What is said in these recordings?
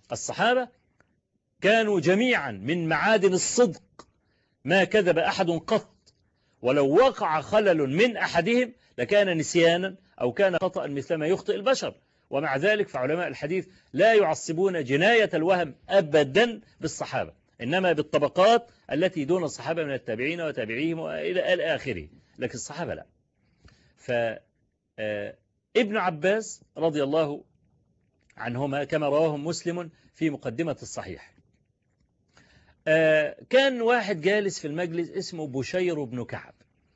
الصحابة كانوا جميعا من معادن الصدق ما كذب أحد قط ولو وقع خلل من أحدهم لكان نسيانا أو كان خطأ مثل ما يخطئ البشر ومع ذلك فعلماء الحديث لا يعصبون جناية الوهم أبدا بالصحابة إنما بالطبقات التي دون الصحابة من التابعين وتابعيهم إلى آخره لكن الصحابة لا فابن عباس رضي الله عنهما كما رواه مسلم في مقدمة الصحيح كان واحد جالس في المجلس اسمه بشير بن كعب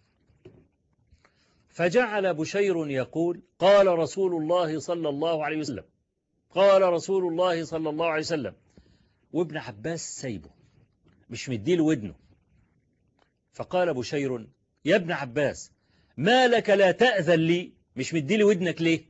فجعل بشير يقول قال رسول الله صلى الله عليه وسلم قال رسول الله صلى الله عليه وسلم وابن عباس سايبه مش مديله ودنه فقال بشير يا ابن عباس ما لك لا تأذن لي مش مديلي ودنك ليه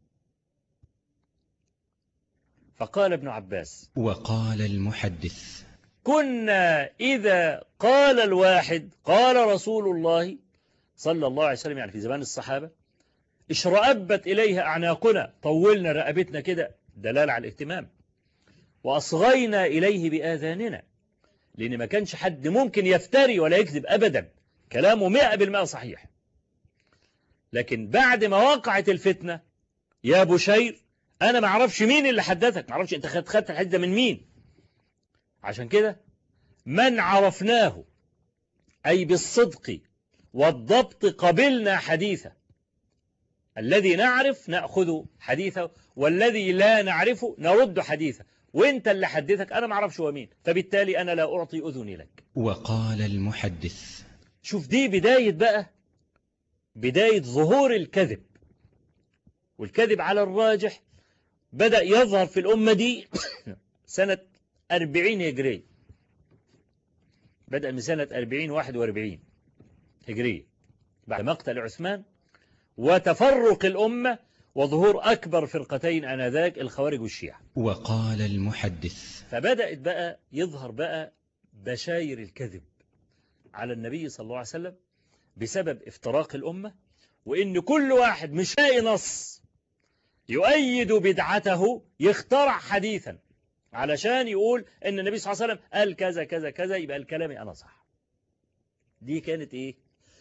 فقال ابن عباس وقال المحدث كنا إذا قال الواحد قال رسول الله صلى الله عليه وسلم يعني في زمان الصحابة اشرأبت إليها أعناقنا طولنا رقبتنا كده دلالة على الاهتمام وأصغينا إليه بآذاننا لأن ما كانش حد ممكن يفتري ولا يكذب أبدا كلامه مئة بالمئة صحيح لكن بعد ما وقعت الفتنة يا بشير أنا ما أعرفش مين اللي حدثك ما أعرفش أنت خدت الحديث من مين عشان كده من عرفناه أي بالصدق والضبط قبلنا حديثه الذي نعرف نأخذ حديثه والذي لا نعرفه نرد حديثه وانت اللي حدثك أنا ما أعرفش هو مين فبالتالي أنا لا أعطي أذني لك وقال المحدث شوف دي بداية بقى بداية ظهور الكذب والكذب على الراجح بدأ يظهر في الأمة دي سنة 40 هجرية بدأ من سنة 40 41 هجرية بعد مقتل عثمان وتفرق الأمة وظهور أكبر فرقتين آنذاك الخوارج والشيعة وقال المحدث فبدأت بقى يظهر بقى بشاير الكذب على النبي صلى الله عليه وسلم بسبب افتراق الأمة وإن كل واحد مش لاقي نص يؤيد بدعته يخترع حديثا علشان يقول ان النبي صلى الله عليه وسلم قال كذا كذا كذا يبقى الكلام انا صح دي كانت ايه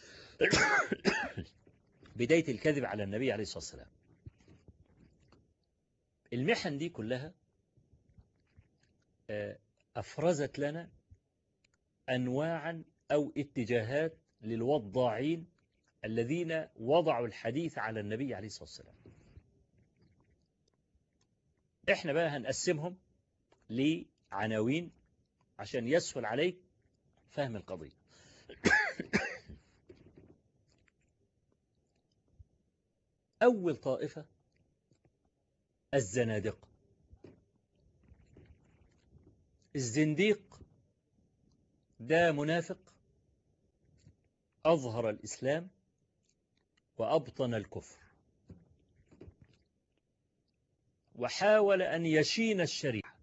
بداية الكذب على النبي عليه الصلاة والسلام المحن دي كلها أفرزت لنا أنواعا أو اتجاهات للوضاعين الذين وضعوا الحديث على النبي عليه الصلاة والسلام احنا بقى هنقسمهم لعناوين عشان يسهل عليك فهم القضية أول طائفة الزنادقة الزنديق ده منافق أظهر الإسلام وأبطن الكفر وحاول أن يشين الشريعة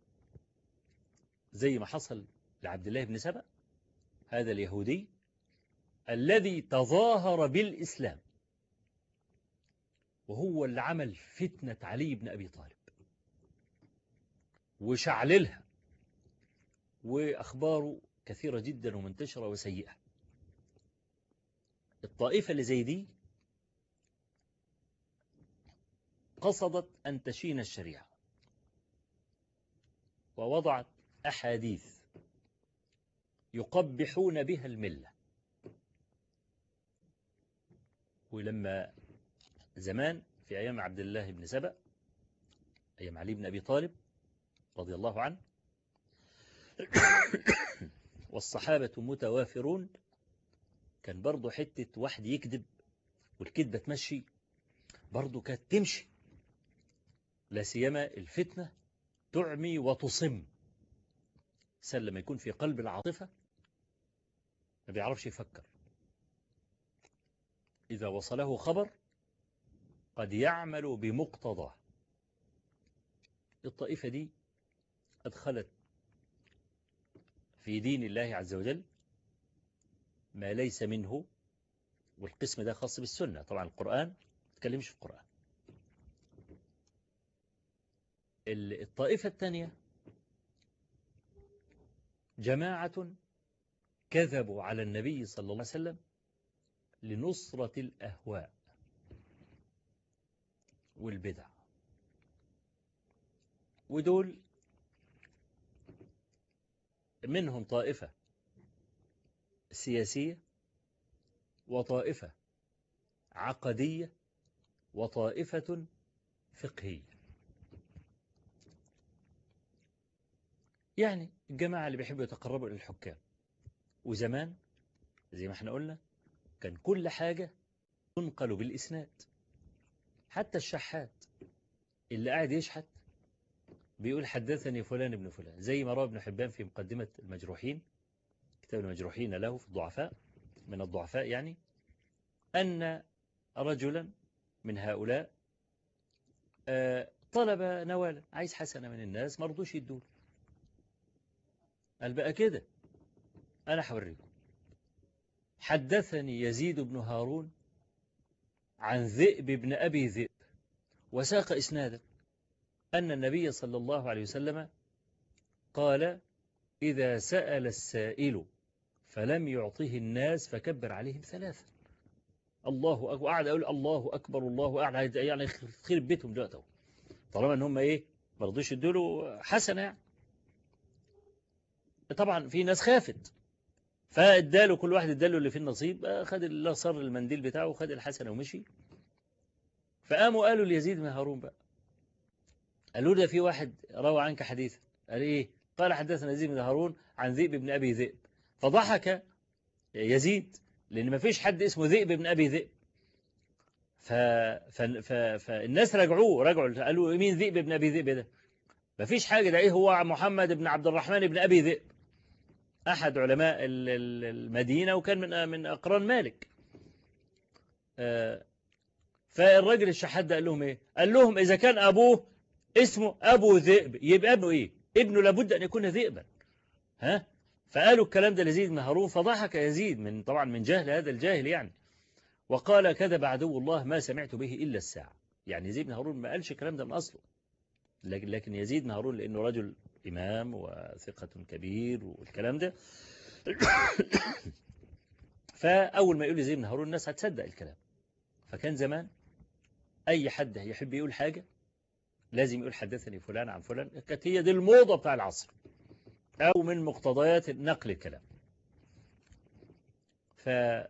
زي ما حصل لعبد الله بن سبأ هذا اليهودي الذي تظاهر بالإسلام وهو اللي عمل فتنة علي بن أبي طالب وشعللها وأخباره كثيرة جدا ومنتشرة وسيئة الطائفة اللي زي دي قصدت أن تشين الشريعة ووضعت أحاديث يقبحون بها الملة ولما زمان في أيام عبد الله بن سبأ أيام علي بن أبي طالب رضي الله عنه والصحابة متوافرون كان برضو حتة واحد يكذب والكذبة تمشي برضو كانت تمشي لا سيما الفتنة تعمي وتصم سل لما يكون في قلب العاطفة ما بيعرفش يفكر إذا وصله خبر قد يعمل بمقتضاه الطائفة دي أدخلت في دين الله عز وجل ما ليس منه والقسم ده خاص بالسنة طبعا القرآن ما تكلمش في القرآن ال- الطائفة الثانية جماعة كذبوا على النبي صلى الله عليه وسلم لنصرة الأهواء والبدع ودول منهم طائفة سياسية وطائفة عقدية وطائفة فقهية يعني الجماعة اللي بيحبوا يتقربوا إلى الحكام وزمان زي ما احنا قلنا كان كل حاجة تنقل بالإسناد حتى الشحات اللي قاعد يشحت بيقول حدثني فلان ابن فلان زي ما روى ابن حبان في مقدمة المجروحين كتاب المجروحين له في الضعفاء من الضعفاء يعني أن رجلا من هؤلاء آه، طلب نوالا عايز حسنة من الناس ما رضوش يدوله قال بقى كده أنا هوريكم حدثني يزيد بن هارون عن ذئب بن أبي ذئب وساق إسنادا أن النبي صلى الله عليه وسلم قال إذا سأل السائل فلم يعطه الناس فكبر عليهم ثلاثة الله أكبر قاعد أقول الله أكبر الله قاعد يعني خير بيتهم دلوقتي أهو. طالما إن هم إيه ما رضوش يدوا له حسنة يعني طبعا في ناس خافت فاداله كل واحد اداله اللي فيه النصيب آه، خد اللي صر المنديل بتاعه وخد الحسنة ومشي فقاموا قالوا ليزيد بن هارون بقى قالوا ده في واحد روى عنك حديثا قال ايه قال حدثنا يزيد بن هارون عن ذئب بن ابي ذئب فضحك يزيد لان ما فيش حد اسمه ذئب بن ابي ذئب ف... ف... ف... فالناس رجعوه رجعوا قالوا مين ذئب بن ابي ذئب ده ما فيش حاجه ده ايه هو محمد بن عبد الرحمن بن ابي ذئب احد علماء ال- ال- المدينه وكان من من اقران مالك آه، فالراجل الشحات ده قال لهم ايه قال لهم اذا كان ابوه اسمه ابو ذئب يبقى ابنه ايه ابنه لابد ان يكون ذئبا ها فقالوا الكلام ده ليزيد بن هارون فضحك يزيد من طبعا من جهل هذا الجاهل يعني وقال كذب عدو الله ما سمعت به الا الساعه يعني يزيد بن هارون ما قالش الكلام ده من اصله لكن لكن يزيد بن هارون لانه رجل امام وثقه كبير والكلام ده فاول ما يقول يزيد بن هارون الناس هتصدق الكلام فكان زمان اي حد يحب يقول حاجه لازم يقول حدثني فلان عن فلان كانت هي دي الموضة بتاع العصر أو من مقتضيات نقل الكلام ف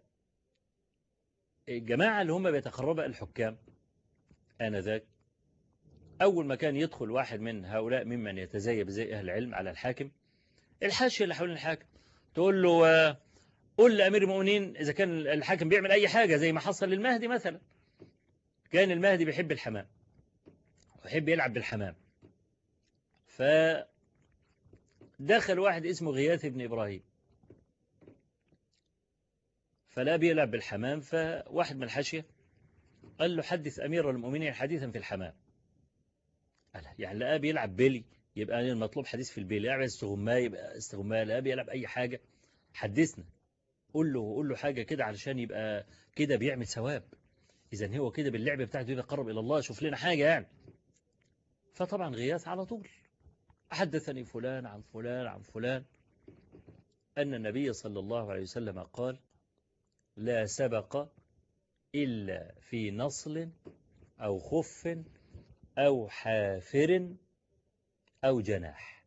الجماعة اللي هم بيتقربوا الحكام آنذاك أول ما كان يدخل واحد من هؤلاء ممن يتزيب زي أهل العلم على الحاكم الحاشية اللي حوالين الحاكم تقول له آه، قل لأمير المؤمنين إذا كان الحاكم بيعمل أي حاجة زي ما حصل للمهدي مثلا كان المهدي بيحب الحمام ويحب يلعب بالحمام فدخل واحد اسمه غياث بن إبراهيم فلا بيلعب بالحمام فواحد من الحاشية قال له حدث أمير المؤمنين حديثا في الحمام قال يعني لقاه بيلعب بيلي يبقى المطلوب حديث في البيلي يلعب استغماء يبقى استغماء لقاه بيلعب أي حاجة حدثنا قول له قول له حاجة كده علشان يبقى كده بيعمل ثواب إذا هو كده باللعب بتاعته يبقى قرب إلى الله شوف لنا حاجة يعني فطبعا غياث على طول حدثني فلان عن فلان عن فلان أن النبي صلى الله عليه وسلم قال لا سبق إلا في نصل أو خف أو حافر أو جناح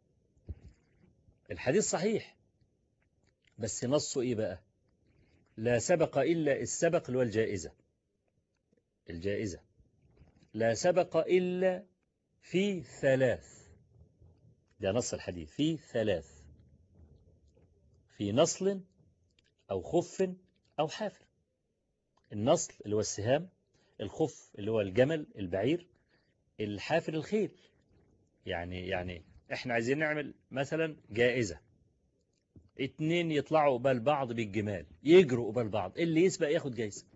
الحديث صحيح بس نصه إيه بقى لا سبق إلا السبق اللي هو الجائزة الجائزة لا سبق إلا في ثلاث ده نص الحديث في ثلاث في نصل أو خف أو حافر النصل اللي هو السهام الخف اللي هو الجمل البعير الحافر الخيل يعني يعني احنا عايزين نعمل مثلا جائزة اتنين يطلعوا قبال بعض بالجمال يجروا قبال بعض اللي يسبق ياخد جايزة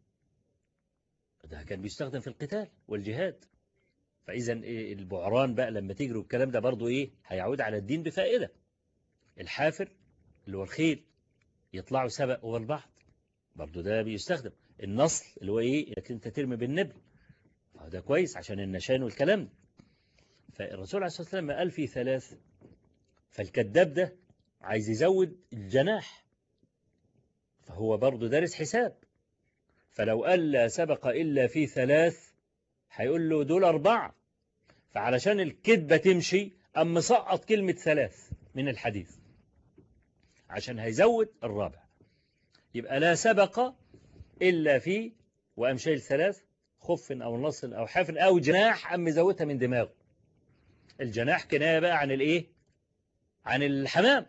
ده كان بيستخدم في القتال والجهاد فإذا إيه البعران بقى لما تجروا الكلام ده برضو إيه هيعود على الدين بفائدة الحافر اللي هو الخيل يطلعوا سبق قبال بعض برضو ده بيستخدم النصل اللي هو إيه انك أنت ترمي بالنبل ده كويس عشان النشان والكلام ده فالرسول عليه الصلاة والسلام قال في ثلاث فالكذاب ده عايز يزود الجناح فهو برضه دارس حساب فلو قال لا سبق إلا في ثلاث هيقول له دول أربعة فعلشان الكذبة تمشي أم مسقط كلمة ثلاث من الحديث عشان هيزود الرابع يبقى لا سبق إلا في وأم شايل ثلاث خف أو نص أو حاف أو جناح أم مزودها من دماغه الجناح كناية بقى عن الإيه عن الحمام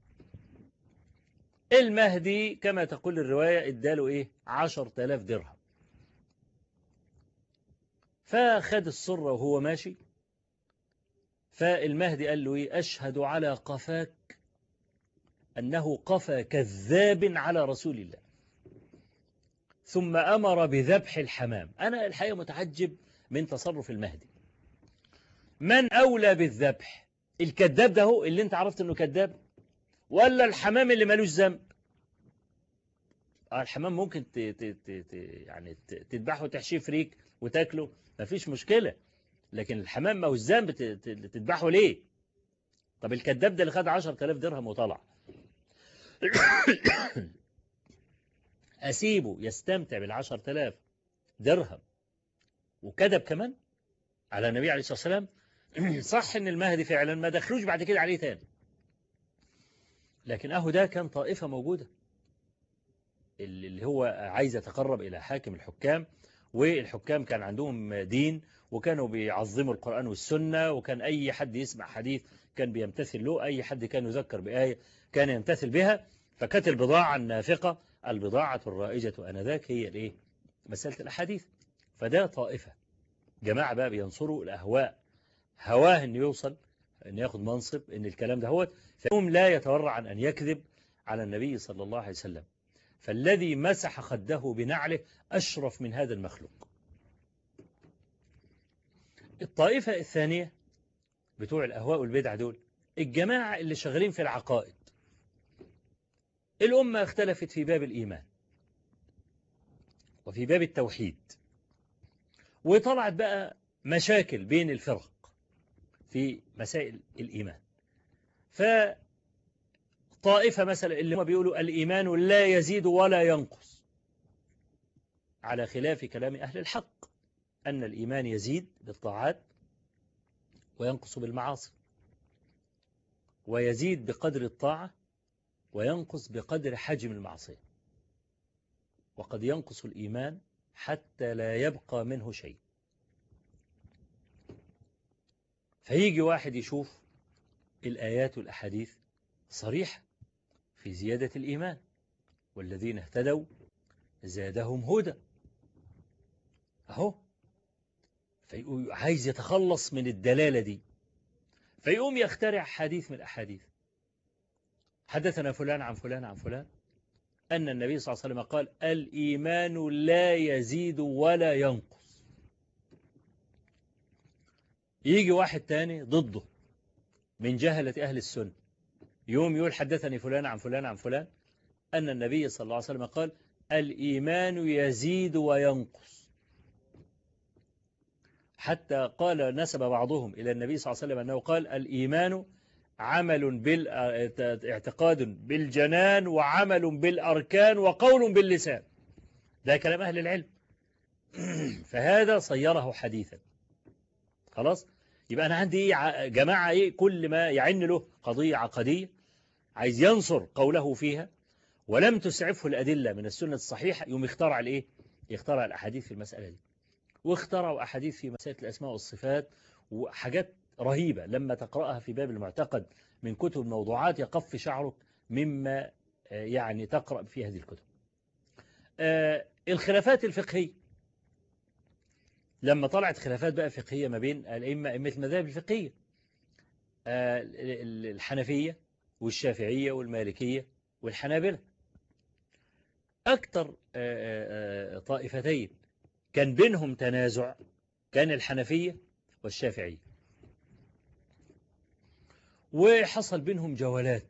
المهدي كما تقول الرواية اداله إيه عشر تلاف درهم فخد الصرة وهو ماشي فالمهدي قال له إيه أشهد على قفاك أنه قفى كذاب على رسول الله ثم أمر بذبح الحمام أنا الحقيقة متعجب من تصرف المهدي من أولى بالذبح الكذاب ده هو اللي انت عرفت انه كذاب ولا الحمام اللي ملوش ذنب آه الحمام ممكن ت... ت... ت... ت... يعني ت... تذبحه وتحشيه فريك وتاكله مفيش مشكلة لكن الحمام ملوش ذنب ت... ت... تذبحه ليه طب الكذاب ده اللي خد 10000 درهم وطلع أسيبه يستمتع بالعشر تلاف درهم وكذب كمان على النبي عليه الصلاة والسلام صح ان المهدي فعلا ما دخلوش بعد كده عليه تاني لكن اهو ده كان طائفة موجودة اللي هو عايز يتقرب إلى حاكم الحكام والحكام كان عندهم دين وكانوا بيعظموا القرآن والسنة وكان أي حد يسمع حديث كان بيمتثل له أي حد كان يذكر بآية كان يمتثل بها فكانت البضاعة النافقة البضاعة الرائجة أنذاك هي الإيه؟ مسألة الأحاديث فده طائفة جماعة بقى بينصروا الأهواء هواه أن يوصل أن ياخد منصب أن الكلام ده هو فهم لا يتورع عن أن يكذب على النبي صلى الله عليه وسلم فالذي مسح خده بنعله أشرف من هذا المخلوق الطائفة الثانية بتوع الأهواء والبدع دول الجماعة اللي شغالين في العقائد الأمة اختلفت في باب الإيمان وفي باب التوحيد وطلعت بقى مشاكل بين الفرق في مسائل الإيمان فطائفة مثلا اللي هم بيقولوا الإيمان لا يزيد ولا ينقص على خلاف كلام أهل الحق أن الإيمان يزيد بالطاعات وينقص بالمعاصي ويزيد بقدر الطاعة وينقص بقدر حجم المعصية وقد ينقص الإيمان حتى لا يبقى منه شيء فيجي واحد يشوف الآيات والأحاديث صريحة في زيادة الإيمان والذين اهتدوا زادهم هدى أهو فيقول عايز يتخلص من الدلالة دي فيقوم يخترع حديث من الأحاديث حدثنا فلان عن فلان عن فلان أن النبي صلى الله عليه وسلم قال الإيمان لا يزيد ولا ينقص يجي واحد تاني ضده من جهلة أهل السنة يوم يقول حدثني فلان عن فلان عن فلان أن النبي صلى الله عليه وسلم قال الإيمان يزيد وينقص حتى قال نسب بعضهم إلى النبي صلى الله عليه وسلم أنه قال الإيمان عمل بال اعتقاد بالجنان وعمل بالأركان وقول باللسان ده كلام أهل العلم فهذا صيره حديثا خلاص يبقى أنا عندي إيه جماعة إيه كل ما يعن له قضية عقدية عايز ينصر قوله فيها ولم تسعفه الأدلة من السنة الصحيحة يوم يخترع الإيه يخترع الأحاديث في المسألة دي واخترعوا أحاديث في مسألة الأسماء والصفات وحاجات رهيبة لما تقرأها في باب المعتقد من كتب الموضوعات يقف شعرك مما يعني تقرأ في هذه الكتب الخلافات الفقهية لما طلعت خلافات بقى فقهية ما بين الأئمة أئمة المذاهب الفقهية الحنفية والشافعية والمالكية والحنابلة أكثر طائفتين كان بينهم تنازع كان الحنفية والشافعية وحصل بينهم جولات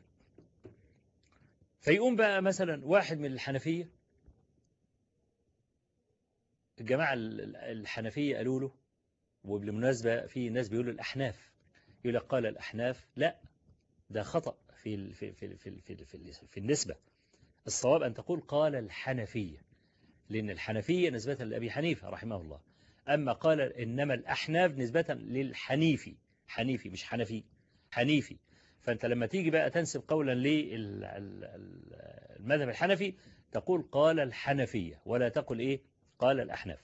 فيقوم بقى مثلا واحد من الحنفية الجماعة الحنفية قالوا له وبالمناسبة في ناس بيقولوا الأحناف يقول لك قال الأحناف لا ده خطأ في ال- في في في في في, في النسبة الصواب أن تقول قال الحنفية لأن الحنفية نسبة لأبي حنيفة رحمه الله أما قال إنما الأحناف نسبة للحنيفي حنيفي مش حنفي حنيفي فأنت لما تيجي بقى تنسب قولا للمذهب الحنفي تقول قال الحنفية ولا تقل إيه قال الأحناف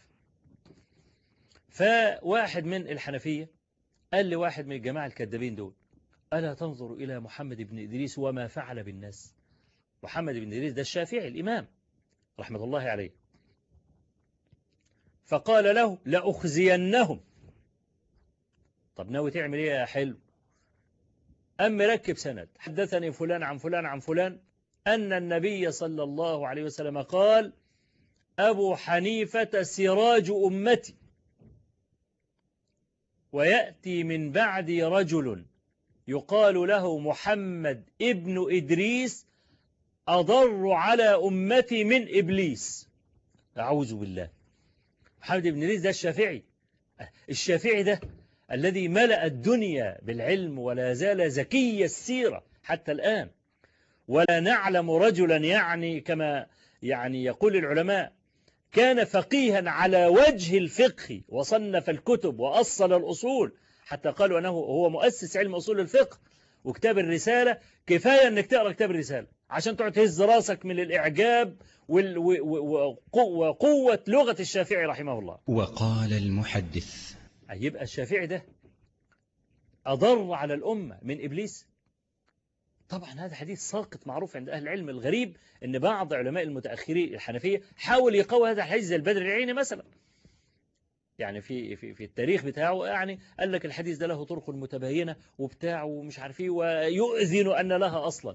فواحد من الحنفية قال لواحد من الجماعة الكذابين دول ألا تنظر إلى محمد بن إدريس وما فعل بالناس محمد بن إدريس ده الشافعي الإمام رحمة الله عليه فقال له لأخزينهم طب ناوي تعمل إيه يا حلو أم مركب سند حدثني فلان عن فلان عن فلان أن النبي صلى الله عليه وسلم قال أبو حنيفة سراج أمتي ويأتي من بعدي رجل يقال له محمد ابن إدريس أضر على أمتي من إبليس أعوذ بالله محمد بن إدريس ده الشافعي الشافعي ده الذي ملأ الدنيا بالعلم ولا زال زكي السيرة حتى الآن ولا نعلم رجلا يعني كما يعني يقول العلماء كان فقيها على وجه الفقه وصنف الكتب وأصل الأصول حتى قالوا أنه هو مؤسس علم أصول الفقه وكتاب الرسالة كفاية أنك تقرأ كتاب الرسالة عشان تقعد تهز راسك من الإعجاب وال- و- و- وقو- وقوة لغة الشافعي رحمه الله وقال المحدث يبقى الشافعي ده أضر على الأمة من إبليس طبعا هذا حديث ساقط معروف عند أهل العلم الغريب أن بعض علماء المتأخرين الحنفية حاول يقوي هذا الحديث زي البدر العيني مثلا يعني في في في التاريخ بتاعه يعني قال لك الحديث ده له طرق متباينة وبتاع ومش عارف ايه ويؤذن أن لها أصلا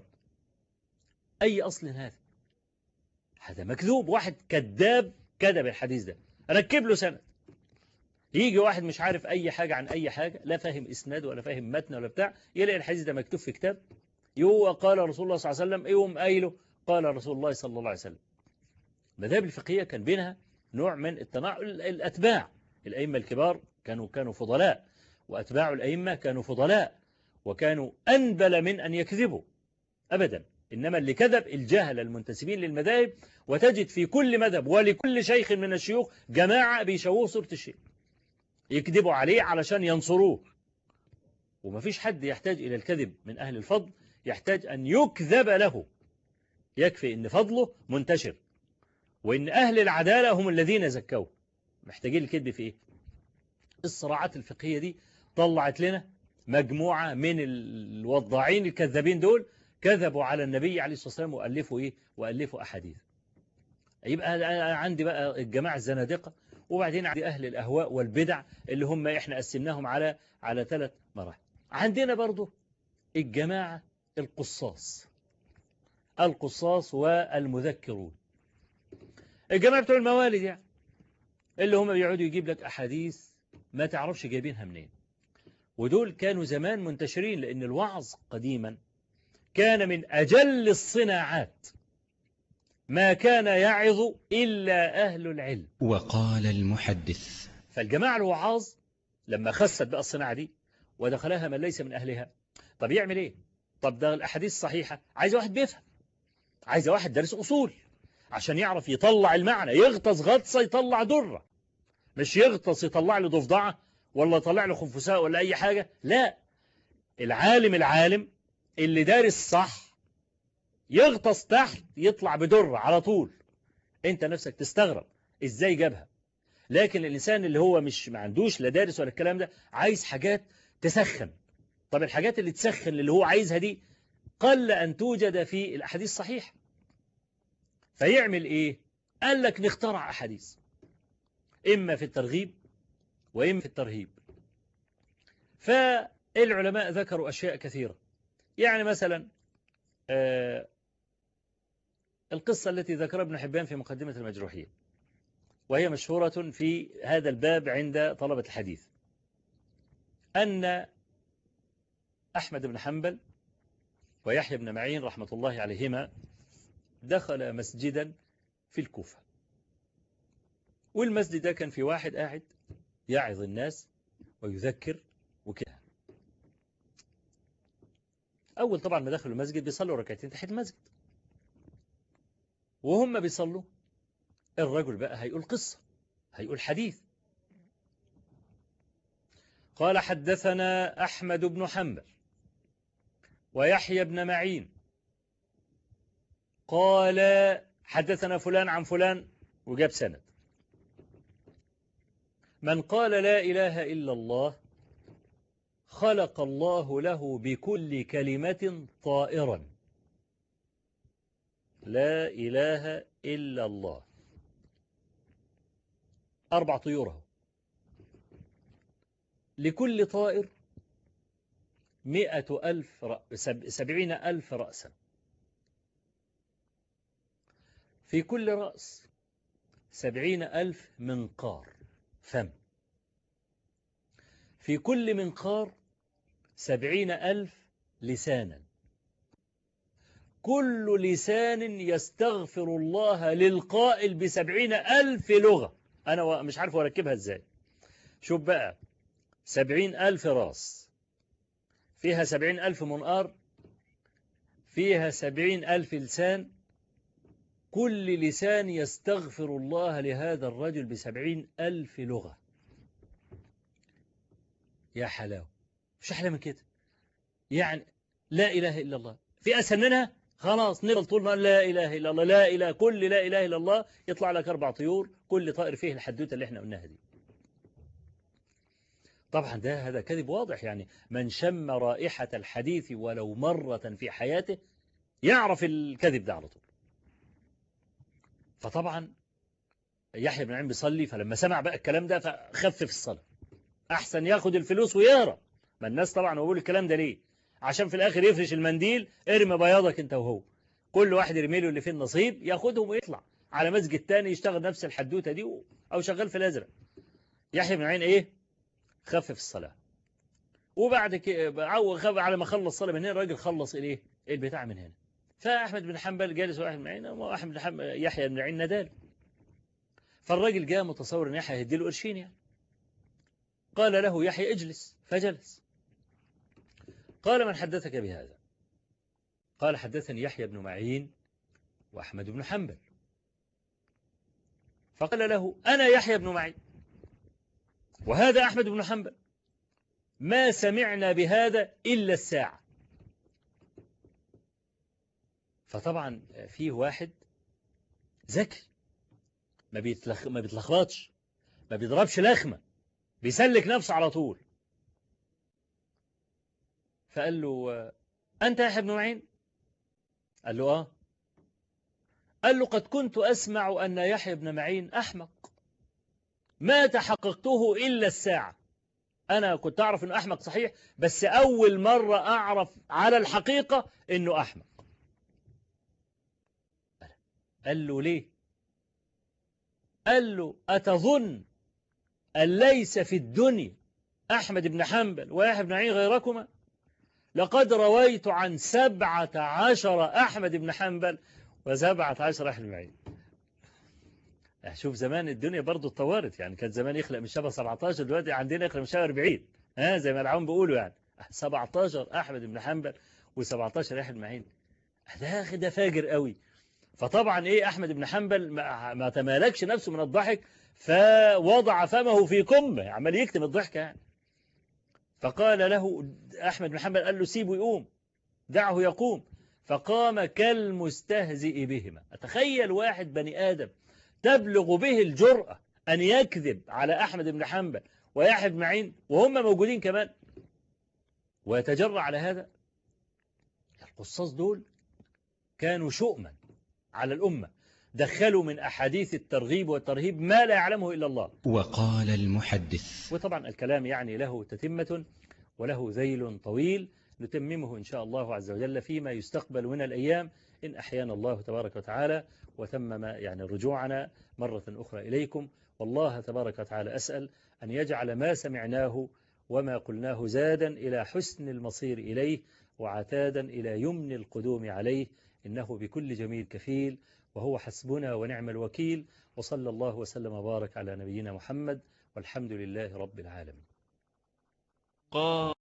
أي أصل هذا هذا مكذوب واحد كذاب كذب الحديث ده ركب له سند يجي واحد مش عارف أي حاجة عن أي حاجة لا فاهم إسناد ولا فاهم متن ولا بتاع يلاقي الحديث ده مكتوب في كتاب يو قال رسول الله صلى الله عليه وسلم يقوم قايله قال رسول الله صلى الله عليه وسلم المذاهب الفقهية كان بينها نوع من التناعل الأتباع الأئمة الكبار كانوا كانوا فضلاء وأتباع الأئمة كانوا فضلاء وكانوا أنبل من أن يكذبوا أبدا إنما اللي كذب الجهل المنتسبين للمذاهب وتجد في كل مذهب ولكل شيخ من الشيوخ جماعة بيشوهوا صورة الشيخ يكذبوا عليه علشان ينصروه وما فيش حد يحتاج إلى الكذب من أهل الفضل يحتاج أن يكذب له يكفي أن فضله منتشر وأن أهل العدالة هم الذين زكوه محتاجين الكذب في إيه الصراعات الفقهية دي طلعت لنا مجموعة من الوضاعين الكذابين دول كذبوا على النبي عليه الصلاة والسلام وألفوا إيه وألفوا أحاديث يبقى أنا عندي بقى الجماعة الزنادقة وبعدين عندي أهل الأهواء والبدع اللي هم إحنا قسمناهم على على ثلاث مراحل عندنا برضو الجماعة القصاص القصاص والمذكرون الجماعة بتوع الموالد يعني اللي هم بيقعدوا يجيب لك أحاديث ما تعرفش جايبينها منين ودول كانوا زمان منتشرين لأن الوعظ قديما كان من أجل الصناعات ما كان يعظ إلا أهل العلم وقال المحدث فالجماعة الوعاظ لما خست بقى الصناعة دي ودخلها من ليس من أهلها طب يعمل إيه طب ده الأحاديث الصحيحة عايز واحد بيفهم عايز واحد دارس أصول عشان يعرف يطلع المعنى يغطس غطسة يطلع درة مش يغطس يطلع له ضفدعة ولا يطلع له خنفساء ولا أي حاجة لا العالم العالم اللي دارس صح يغطس تحت يطلع بدرة على طول انت نفسك تستغرب ازاي جابها لكن الإنسان اللي هو مش ما عندوش لا دارس ولا الكلام ده عايز حاجات تسخن طب الحاجات اللي تسخن اللي هو عايزها دي قل أن توجد في الأحاديث الصحيحة فيعمل إيه قال لك نخترع أحاديث إما في الترغيب وإما في الترهيب فالعلماء ذكروا أشياء كثيرة يعني مثلا آه القصة التي ذكرها ابن حبان في مقدمة المجروحين وهي مشهورة في هذا الباب عند طلبة الحديث أن أحمد بن حنبل ويحيى بن معين رحمة الله عليهما دخل مسجدا في الكوفة والمسجد ده كان في واحد قاعد يعظ الناس ويذكر وكده أول طبعا ما دخلوا المسجد بيصلوا ركعتين تحت المسجد وهم بيصلوا الرجل بقى هيقول قصة هيقول حديث قال حدثنا أحمد بن حنبل ويحيى بن معين قال حدثنا فلان عن فلان وجاب سند من قال لا إله إلا الله خلق الله له بكل كلمة طائرا لا إله إلا الله أربع طيور لكل طائر مئة ألف رأس سبعين ألف رأسا في كل رأس سبعين ألف منقار فم في كل منقار سبعين ألف لسانا كل لسان يستغفر الله للقائل بسبعين ألف لغة أنا مش عارف أركبها إزاي شوف بقى سبعين ألف راس فيها سبعين ألف منقار فيها سبعين ألف لسان كل لسان يستغفر الله لهذا الرجل بسبعين ألف لغة يا حلاوة مش أحلى من كده يعني لا إله إلا الله في أسهل منها خلاص نفضل طول ما لا إله إلا الله لا إله كل لا إله إلا الله يطلع لك أربع طيور كل طائر فيه الحدوتة اللي احنا قلناها دي طبعا ده هذا كذب واضح يعني من شم رائحة الحديث ولو مرة في حياته يعرف الكذب ده على طول فطبعا يحيى بن عين بيصلي فلما سمع بقى الكلام ده فخفف الصلاة أحسن ياخد الفلوس ويقرا ما الناس طبعا هو بيقول الكلام ده ليه عشان في الآخر يفرش المنديل ارمي بياضك انت وهو كل واحد يرمي له اللي فيه النصيب ياخدهم ويطلع على مسجد تاني يشتغل نفس الحدوتة دي أو شغال في الأزرق يحيى بن عين إيه خفف الصلاة وبعد كده على ما خلص الصلاة من هنا الراجل خلص الايه البتاع من هنا فأحمد بن حنبل جالس واحد من عين وأحمد بن حنبل يحيى بن عين ندال فالراجل جاء متصور ان يحيى هيديله قرشين يعني قال له يحيى اجلس فجلس قال من حدثك بهذا قال حدثني يحيى بن معين وأحمد بن حنبل فقال له أنا يحيى بن معين وهذا أحمد بن حنبل ما سمعنا بهذا إلا الساعة فطبعا فيه واحد ذكي ما بيتلخ... ما بيتلخبطش ما بيضربش لخمة بيسلك نفسه على طول فقال له أنت يا ابن معين قال له آه قال له قد كنت أسمع أن يحيى بن معين أحمق ما تحققته إلا الساعة أنا كنت أعرف أنه أحمق صحيح بس أول مرة أعرف على الحقيقة أنه أحمق قال له ليه قال له أتظن أن ليس في الدنيا أحمد بن حنبل ويحيى بن معين غيركما لقد رويت عن سبعة عشر أحمد بن حنبل وسبعة عشر أحمد بن معين شوف زمان الدنيا برضو اتطورت يعني كان زمان يخلق من شبه 17 دلوقتي عندنا يخلق من شبه 40 ها زي ما العون بيقولوا يعني 17 أحمد بن حنبل و17 أحمد بن معين ده ده فاجر قوي فطبعا ايه أحمد بن حنبل ما, ما تمالكش نفسه من الضحك فوضع فمه في كمه عمال يكتم الضحكة يعني فقال له أحمد بن حنبل قال له سيبه يقوم دعه يقوم فقام كالمستهزئ بهما أتخيل واحد بني آدم تبلغ به الجرأة أن يكذب على أحمد بن حنبل ويحيى بن معين وهم موجودين كمان ويتجرأ على هذا القصاص دول كانوا شؤما على الأمة دخلوا من أحاديث الترغيب والترهيب ما لا يعلمه إلا الله وقال المحدث وطبعا الكلام يعني له تتمة وله ذيل طويل نتممه إن شاء الله عز وجل فيما يستقبل من الأيام إن أحيانا الله تبارك وتعالى وتمم يعني رجوعنا مرة أخرى إليكم والله تبارك وتعالى أسأل أن يجعل ما سمعناه وما قلناه زادا إلى حسن المصير إليه وعتادا إلى يمن القدوم عليه إنه بكل جميل كفيل وهو حسبنا ونعم الوكيل وصلى الله وسلم وبارك على نبينا محمد والحمد لله رب العالمين قال